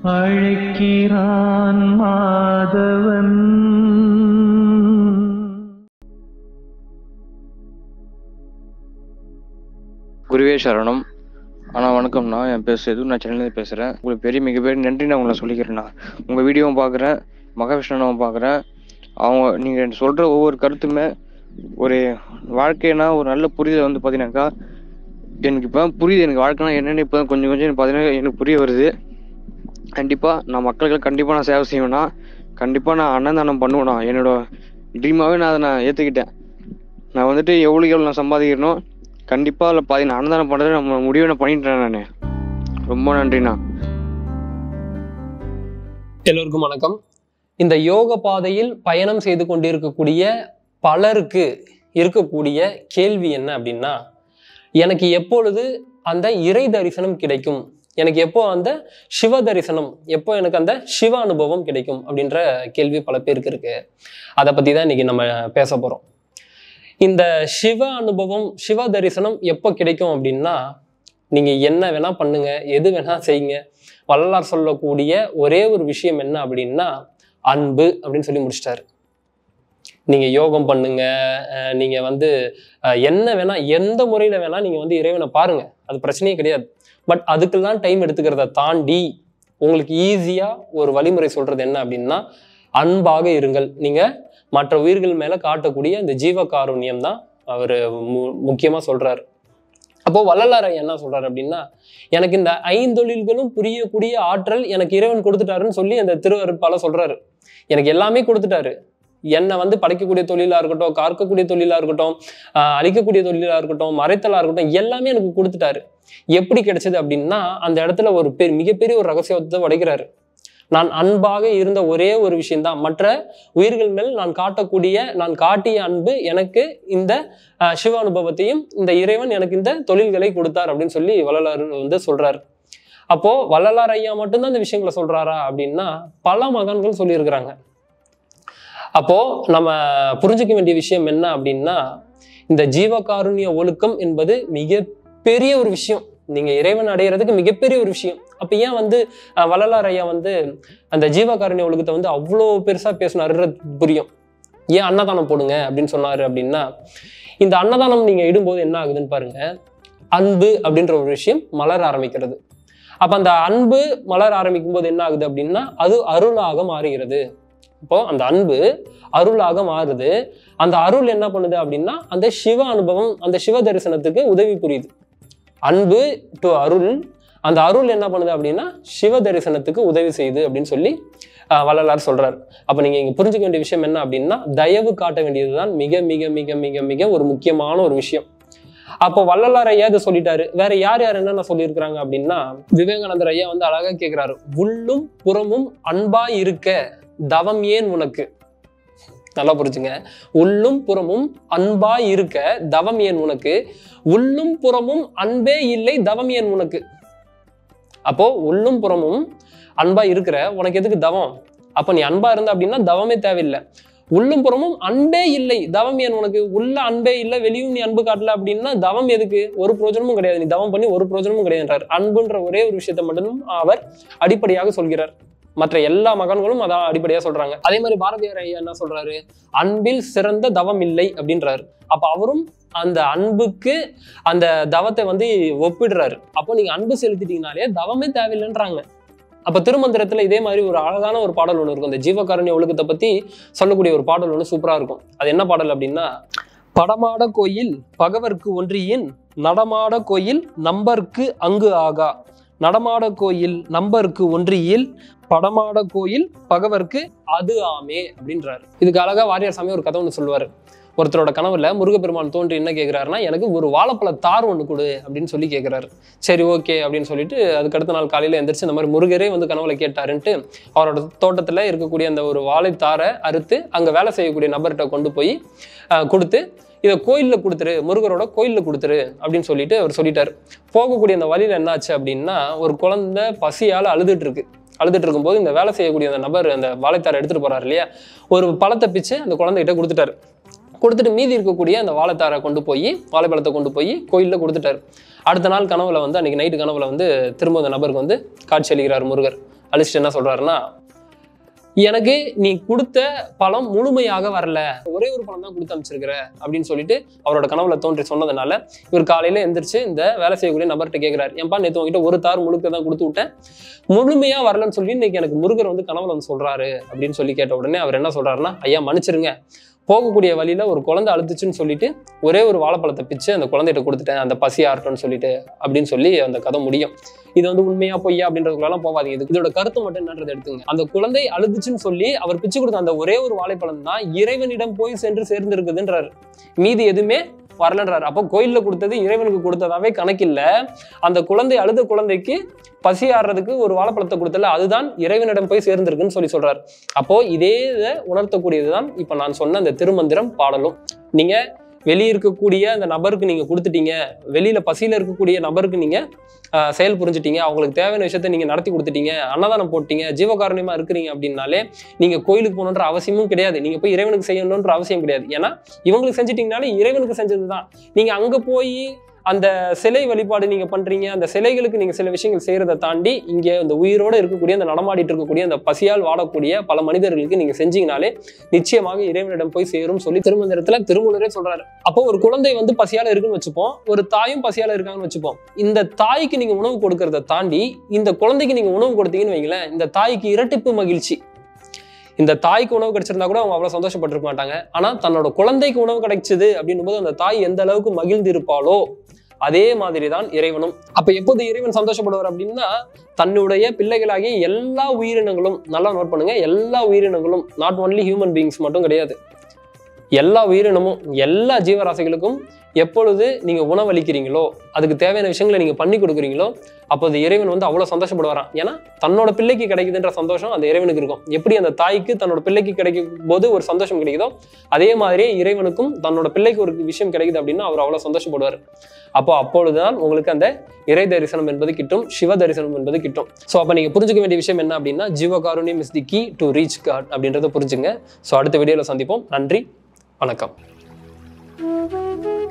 அழைக்கிறான் மாதவன் குருவே சரணம் அண்ணா வணக்கம்ண்ணா என் பேர் சேது நான் சென்னையிலேருந்து பேசுகிறேன் உங்களுக்கு பெரிய மிகப்பெரிய நன்றி நான் உங்களை சொல்லிக்கிறேண்ணா உங்கள் வீடியோவும் பார்க்குறேன் மகாவிஷ்ணுவும் பார்க்குறேன் அவங்க நீங்கள் சொல்கிற ஒவ்வொரு கருத்துமே ஒரு வாழ்க்கைனா ஒரு நல்ல புரிதல் வந்து பார்த்தீங்கன்னாக்கா எனக்கு இப்போ புரியுது எனக்கு வாழ்க்கைனா என்னென்னு இப்போ கொஞ்சம் கொஞ்சம் எனக்கு பார்த்தீங்கன்னா எனக்கு புரிய வருது கண்டிப்பாக நான் மக்களுக்கு கண்டிப்பாக நான் சேவை செய்வேண்ணா கண்டிப்பாக நான் அன்னதானம் பண்ணுவேண்ணா என்னோட ட்ரீமாகவே நான் அதை நான் ஏற்றுக்கிட்டேன் நான் வந்துட்டு எவ்வளோ எவ்வளோ நான் சம்பாதிக்கிறனோ கண்டிப்பாக அதில் பாதி நான் அன்னதானம் பண்ணுறது நம்ம முடிவை நான் பண்ணிட்டேன் நான் ரொம்ப நன்றிண்ணா எல்லோருக்கும் வணக்கம் இந்த யோக பாதையில் பயணம் செய்து கொண்டிருக்கக்கூடிய பலருக்கு இருக்கக்கூடிய கேள்வி என்ன அப்படின்னா எனக்கு எப்பொழுது அந்த இறை தரிசனம் கிடைக்கும் எனக்கு எப்போ அந்த சிவ தரிசனம் எப்போ எனக்கு அந்த சிவ அனுபவம் கிடைக்கும் அப்படின்ற கேள்வி பல பேருக்கு இருக்கு அதை பற்றி தான் இன்னைக்கு நம்ம பேச போகிறோம் இந்த சிவ அனுபவம் சிவ தரிசனம் எப்போ கிடைக்கும் அப்படின்னா நீங்கள் என்ன வேணா பண்ணுங்க எது வேணா செய்யுங்க வள்ளலார் சொல்லக்கூடிய ஒரே ஒரு விஷயம் என்ன அப்படின்னா அன்பு அப்படின்னு சொல்லி முடிச்சிட்டாரு நீங்க யோகம் பண்ணுங்க அஹ் நீங்க வந்து அஹ் என்ன வேணா எந்த முறையில வேணா நீங்க வந்து இறைவனை பாருங்க அது பிரச்சனையே கிடையாது பட் அதுக்கெல்லாம் டைம் எடுத்துக்கிறத தாண்டி உங்களுக்கு ஈஸியா ஒரு வழிமுறை சொல்றது என்ன அப்படின்னா அன்பாக இருங்கள் நீங்க மற்ற உயிர்கள் மேல காட்டக்கூடிய இந்த ஜீவ காருண்யம் தான் அவர் முக்கியமா சொல்றாரு அப்போ வள்ளலார் ஐயா என்ன சொல்றாரு அப்படின்னா எனக்கு இந்த ஐந்தொழில்களும் புரியக்கூடிய ஆற்றல் எனக்கு இறைவன் கொடுத்துட்டாருன்னு சொல்லி அந்த திருவருட்பால சொல்றாரு எனக்கு எல்லாமே கொடுத்துட்டாரு என்னை வந்து படைக்கக்கூடிய தொழிலா இருக்கட்டும் காக்கக்கூடிய தொழிலா இருக்கட்டும் ஆஹ் அழிக்கக்கூடிய தொழிலா இருக்கட்டும் மறைத்தலா இருக்கட்டும் எல்லாமே எனக்கு கொடுத்துட்டாரு எப்படி கிடைச்சது அப்படின்னா அந்த இடத்துல ஒரு பெரிய மிகப்பெரிய ஒரு ரகசியத்தை உடைக்கிறாரு நான் அன்பாக இருந்த ஒரே ஒரு விஷயம்தான் மற்ற உயிர்கள் மேல் நான் காட்டக்கூடிய நான் காட்டிய அன்பு எனக்கு இந்த ஆஹ் சிவ அனுபவத்தையும் இந்த இறைவன் எனக்கு இந்த தொழில்களை கொடுத்தார் அப்படின்னு சொல்லி வள்ளலார் வந்து சொல்றாரு அப்போ வள்ளலார் ஐயா மட்டும்தான் இந்த விஷயங்களை சொல்றாரா அப்படின்னா பல மகான்கள் சொல்லியிருக்கிறாங்க அப்போ நம்ம புரிஞ்சுக்க வேண்டிய விஷயம் என்ன அப்படின்னா இந்த ஜீவகாருண்ய ஒழுக்கம் என்பது மிக பெரிய ஒரு விஷயம் நீங்க இறைவன் அடையிறதுக்கு மிகப்பெரிய ஒரு விஷயம் அப்ப ஏன் வந்து அஹ், வள்ளலார் ஐயா வந்து அந்த ஜீவகாருண்ய ஒழுக்கத்தை வந்து அவ்வளோ பெருசா பேசினாருன்றது புரியும் ஏன் அன்னதானம் போடுங்க அப்படின்னு சொன்னாரு அப்படின்னா இந்த அன்னதானம் நீங்க இடும்போது என்ன ஆகுதுன்னு பாருங்க அன்பு அப்படின்ற ஒரு விஷயம் மலர ஆரம்பிக்கிறது அப்ப அந்த அன்பு மலர ஆரம்பிக்கும் போது என்ன ஆகுது அப்படின்னா அது அருளாக மாறுகிறது இப்போ அந்த அன்பு அருளாக மாறுது அந்த அருள் என்ன பண்ணுது அப்படின்னா அந்த சிவ அனுபவம் அந்த சிவ தரிசனத்துக்கு உதவி புரியுது அன்பு டு அருள் அந்த அருள் என்ன பண்ணுது அப்படின்னா சிவ தரிசனத்துக்கு உதவி செய்யுது அப்படின்னு சொல்லி ஆஹ், வள்ளலார் சொல்றார் அப்ப நீங்க இங்க புரிஞ்சுக்க வேண்டிய விஷயம் என்ன அப்படின்னா தயவு காட்ட வேண்டியதுதான் மிக மிக மிக மிக மிக ஒரு முக்கியமான ஒரு விஷயம் அப்போ வள்ளலார் ஐயா இதை சொல்லிட்டாரு வேற யார் யார் என்னென்ன சொல்லியிருக்கிறாங்க அப்படின்னா விவேகானந்தர் ஐயா வந்து அழகா கேட்கிறாரு உள்ளும் புறமும் அன்பா இருக்க தவம் ஏன் உனக்கு நல்லா புரிஞ்சுங்க உள்ளும் புறமும் அன்பா இருக்க தவம் ஏன் உனக்கு உள்ளும் புறமும் அன்பே இல்லை தவம் ஏன் உனக்கு அப்போ உள்ளும் புறமும் அன்பா இருக்கிற உனக்கு எதுக்கு தவம் அப்ப நீ அன்பா இருந்த அப்படின்னா தவமே தேவையில்லை உள்ளும் புறமும் அன்பே இல்லை தவம் ஏன் உனக்கு உள்ள அன்பே இல்லை வெளியும் நீ அன்பு காட்டல அப்படின்னா தவம் எதுக்கு ஒரு பிரயோஜனமும் கிடையாது நீ தவம் பண்ணி ஒரு பிரயோஜனமும் கிடையாதுன்றார் அன்புன்ற ஒரே ஒரு விஷயத்தை மட்டும் அவர் அடிப்படையாக சொல்கிறார் மற்ற எல்லா மகன்களும் அதான் அடிப்படையா சொல்றாங்க அதே மாதிரி பாரதியார் ஐயா என்ன சொல்றாரு அன்பில் சிறந்த தவம் இல்லை அப்படின்றாரு அப்ப அவரும் அந்த அன்புக்கு அந்த தவத்தை வந்து ஒப்பிடுறாரு அப்போ நீங்க அன்பு செலுத்திட்டீங்கனாலே தவமே தேவையில்லைன்றாங்க அப்ப திருமந்திரத்துல இதே மாதிரி ஒரு அழகான ஒரு பாடல் ஒன்று இருக்கும் இந்த ஜீவகாருண்ய ஒழுக்கத்தை பத்தி சொல்லக்கூடிய ஒரு பாடல் ஒன்று சூப்பரா இருக்கும் அது என்ன பாடல் அப்படின்னா படமாட கோயில் பகவர்க்கு ஒன்றியின் நடமாட கோயில் நம்பர்க்கு அங்கு ஆகா நடமாட கோயில் நம்பருக்கு ஒன்றியில் படமாட கோயில் பகவர்க்கு அது ஆமே அப்படின்றாரு இதுக்கு அழகா வாரியார் சாமி ஒரு கதை ஒன்று சொல்லுவாரு ஒருத்தரோட கனவுல முருகப்பெருமான் தோன்றி என்ன கேட்குறாருன்னா எனக்கு ஒரு வாழைப்பழ தார் ஒன்று கொடு அப்படின்னு சொல்லி கேட்குறாரு சரி ஓகே அப்படின்னு சொல்லிட்டு அதுக்கு அடுத்த நாள் காலையில் எந்திரிச்சு இந்த மாதிரி முருகரே வந்து கனவுல கேட்டாருன்ட்டு அவரோட தோட்டத்தில் இருக்கக்கூடிய அந்த ஒரு வாழைத்தாரை அறுத்து அங்கே வேலை செய்யக்கூடிய நபர்கிட்ட கொண்டு போய் ஆஹ், கொடுத்து இதை கோயிலில் கொடுத்துரு முருகரோட கோயிலில் கொடுத்துரு அப்படின்னு சொல்லிட்டு அவர் சொல்லிட்டாரு போகக்கூடிய அந்த வழியில் என்னாச்சு அப்படின்னா ஒரு குழந்தை பசியால் அழுதுட்டு இருக்கு அழுதுட்டு இருக்கும்போது இந்த வேலை செய்யக்கூடிய அந்த நபர் அந்த வாழைத்தாரை எடுத்துட்டு போறாரு இல்லையா ஒரு பழத்தை பிச்சு அந்த குழந்தைகிட்ட கொடுத்துட்டாரு கொடுத்துட்டு மீதி இருக்கக்கூடிய அந்த வாழைத்தாரை கொண்டு போய் வாழைப்பழத்தை கொண்டு போய் கோயிலில் கொடுத்துட்டாரு அடுத்த நாள் கனவுல வந்து அன்னைக்கு நைட்டு கனவுல வந்து திரும்ப அந்த நபருக்கு வந்து காட்சி அளிக்கிறார் முருகர் அழிச்சிட்டு என்ன சொல்றாருன்னா எனக்கு நீ கொடுத்த பழம் முழுமையாக வரல ஒரே ஒரு பழம் தான் கொடுத்து அமைச்சிருக்கிற அப்படின்னு சொல்லிட்டு அவரோட கனவுல தோன்றி சொன்னதுனால இவர் காலையில எந்திரிச்சு இந்த வேலை செய்யக்கூடிய நபர்கிட்ட கேட்கிறாரு ஏன்பா நேற்று உங்ககிட்ட ஒரு தார் முழுக்க தான் கொடுத்து விட்டேன் முழுமையா வரலன்னு சொல்லி இன்னைக்கு எனக்கு முருகர் வந்து கனவுல வந்து சொல்றாரு அப்படின்னு சொல்லி கேட்ட உடனே அவர் என்ன சொல்றாருன்னா ஐயா மன்னிச்சிருங்க போகக்கூடிய வழியில ஒரு குழந்தை அழுத்துச்சுன்னு சொல்லிட்டு ஒரே ஒரு வாழைப்பழத்தை பிச்சு அந்த குழந்தைகிட்ட கொடுத்துட்டேன் அந்த பசி ஆறட்டும்னு சொல்லிட்டு அப்படின்னு சொல்லி அந்த கதை முடியும் இது வந்து உண்மையா பொய்யா அப்படின்றதுக்குள்ளலாம் போகாதீங்க இது இதோட கருத்து மட்டும் என்னன்றது எடுத்துங்க அந்த குழந்தை அழுதுச்சுன்னு சொல்லி அவர் பிச்சு கொடுத்த அந்த ஒரே ஒரு வாழைப்பழம் தான் இறைவனிடம் போய் சென்று சேர்ந்திருக்குதுன்றாரு மீதி எதுவுமே வரலன்றாரு அப்போ கோயில்ல கொடுத்தது இறைவனுக்கு கொடுத்ததாவே கணக்கில்ல அந்த குழந்தை அழுத குழந்தைக்கு பசி ஆடுறதுக்கு ஒரு வாழைப்பழத்தை கொடுத்தல அதுதான் இறைவனிடம் போய் சேர்ந்திருக்குன்னு சொல்லி சொல்றாரு அப்போ இதே இதை உணர்த்தக்கூடியதுதான் இப்ப நான் சொன்ன அந்த திருமந்திரம் பாடலும் நீங்க வெளியே இருக்கக்கூடிய அந்த நபருக்கு நீங்க கொடுத்துட்டீங்க வெளியில பசியில இருக்கக்கூடிய நபருக்கு நீங்க ஆஹ், செயல் புரிஞ்சுட்டீங்க அவங்களுக்கு தேவையான விஷயத்த நீங்க நடத்தி கொடுத்துட்டீங்க அன்னதானம் போட்டீங்க ஜீவகாருண்யமா இருக்கிறீங்க அப்படின்னாலே நீங்க கோயிலுக்கு போகணுன்ற அவசியமும் கிடையாது நீங்க போய் இறைவனுக்கு செய்யணுன்ற அவசியம் கிடையாது ஏன்னா இவங்களுக்கு செஞ்சிட்டீங்கனாலே இறைவனுக்கு செஞ்சதுதான் நீங்க அங்க போய் அந்த சிலை வழிபாடு நீங்க பண்றீங்க அந்த சிலைகளுக்கு நீங்க சில விஷயங்கள் செய்யறதை தாண்டி இங்க இந்த உயிரோட இருக்கக்கூடிய அந்த நடமாடிட்டு இருக்கக்கூடிய அந்த பசியால் வாடக்கூடிய பல மனிதர்களுக்கு நீங்க செஞ்சீங்கனாலே நிச்சயமாக இறைவனிடம் போய் சேரும் சொல்லி திருமந்திரத்துல திருமூலரே சொல்றாரு அப்போ ஒரு குழந்தை வந்து பசியால இருக்குன்னு வச்சுப்போம் ஒரு தாயும் பசியால இருக்காங்கன்னு வச்சுப்போம் இந்த தாய்க்கு நீங்க உணவு கொடுக்கறத தாண்டி இந்த குழந்தைக்கு நீங்க உணவு கொடுத்தீங்கன்னு வைங்களேன் இந்த தாய்க்கு இரட்டிப்பு மகிழ்ச்சி இந்த தாய்க்கு உணவு கிடைச்சிருந்தா கூட அவங்க அவ்வளவு சந்தோஷப்பட்டிருக்க மாட்டாங்க ஆனா தன்னோட குழந்தைக்கு உணவு கிடைச்சது அப்படின்னும் போது அந்த தாய் எந்த அளவுக்கு மகிழ்ந்து இருப்பாளோ அதே மாதிரி தான் இறைவனும் அப்ப எப்போது இறைவன் சந்தோஷப்படுவார் அப்படின்னா தன்னுடைய பிள்ளைகளாகிய எல்லா உயிரினங்களும் நல்லா நோட் பண்ணுங்க எல்லா உயிரினங்களும் நாட் ஒன்லி ஹியூமன் பீயிங்ஸ் மட்டும் கிடையாது எல்லா உயிரினமும் எல்லா ஜீவராசிகளுக்கும் எப்பொழுது நீங்க உணவளிக்கிறீங்களோ அதுக்கு தேவையான விஷயங்களை நீங்க பண்ணி கொடுக்குறீங்களோ அப்போது இறைவன் வந்து அவ்வளவு சந்தோஷப்படுவாராம் ஏன்னா தன்னோட பிள்ளைக்கு கிடைக்குதுன்ற சந்தோஷம் அந்த இறைவனுக்கு இருக்கும் எப்படி அந்த தாய்க்கு தன்னோட பிள்ளைக்கு கிடைக்கும் போது ஒரு சந்தோஷம் கிடைக்குதோ அதே மாதிரியே இறைவனுக்கும் தன்னோட பிள்ளைக்கு ஒரு விஷயம் கிடைக்குது அப்படின்னா அவர் அவ்வளவு சந்தோஷப்படுவார் அப்போ அப்பொழுதுதான் உங்களுக்கு அந்த இறை தரிசனம் என்பது கிட்டும் சிவ தரிசனம் என்பது கிட்டும் ஸோ அப்போ நீங்க புரிஞ்சுக்க வேண்டிய விஷயம் என்ன அப்படின்னா ஜீவகாருண்யம் is the key to reach God அப்படின்றத புரிஞ்சுங்க ஸோ அடுத்த வீடியோவில் சந்திப்போம் நன்றி வணக்கம் Thank you.